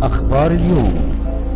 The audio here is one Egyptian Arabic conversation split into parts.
أخبار اليوم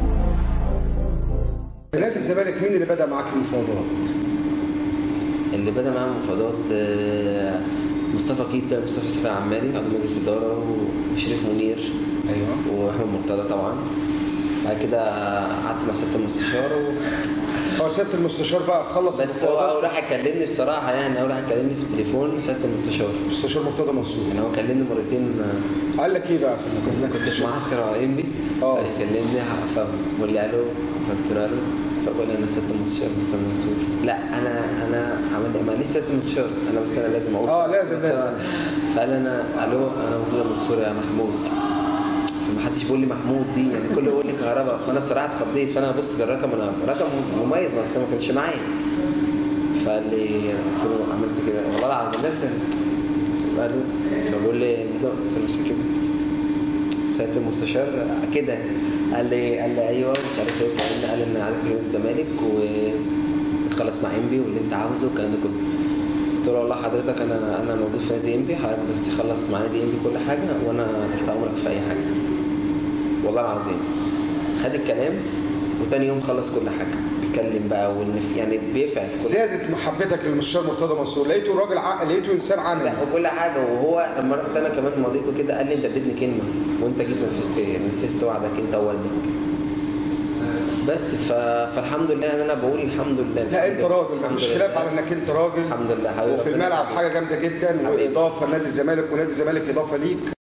في نادي الزمالك مين اللي بدا معاك المفاوضات؟ اللي بدا معاه مفاوضات آه، مصطفى كيتا مصطفى سيف العماري عضو مجلس الاداره وشريف منير ايوه واحمد مرتضى طبعا بعد كده قعدت مع سياده المستشار و... هو سياده المستشار بقى خلص بس هو اول واحد كلمني بصراحه يعني اول واحد كلمني في التليفون سياده المستشار المستشار مرتضى منصور يعني هو كلمني مرتين آه، قال لك ايه بقى في المكالمات كنت في معسكر على انبي اه. كلمني فبقول لي الو فقلت له الو فبقول لي انا سياده المستشار مرتضى منصور لا انا انا عمل لي ماليش سياده المستشار انا بس انا لازم اقول اه، لازم، بس لازم. أنا- فقال انا الو انا مرتضى منصور يا محمود ما حدش بيقول لي محمود دي يعني كله بيقول لي كهرباء فانا بصراحه اتخضيت فانا ببص للرقم انا رقم مميز بس ما كانش معايا فقال لي قلت له عملت كده والله العظيم لسه قال له فبقول لي بدون قلت له مش كده سياده المستشار كده قال لي قال لي ايوه مش عارف ايه وكلمني قال ان عندك نادي الزمالك وتخلص مع انبي واللي انت عاوزه والكلام ده كله قلت له والله حضرتك انا انا موجود في نادي انبي حضرتك بس خلص مع نادي انبي كل حاجه وانا تحت امرك في اي حاجه والله العظيم خد الكلام وتاني يوم خلص كل حاجه بيتكلم بقى وان في- يعني بيفعل في كل زادت محبتك للمستشار مرتضى منصور لقيته راجل عقل لقيته انسان عملي لا وكل حاجه وهو لما رحت انا كمان مضيته كده قال لي انت اديتني كلمه وانت جيت نفذت نفذت وعدك انت ووالدك بس ف... فالحمد لله ان انا بقول الحمد لله لا انت الحمد لله. راجل مفيش الحمد خلاف لله. على انك انت راجل الحمد لله حبيبي وفي ربنا الملعب يخليك. حاجه جامده جدا حبيبي. واضافه لنادي الزمالك ونادي الزمالك اضافه ليك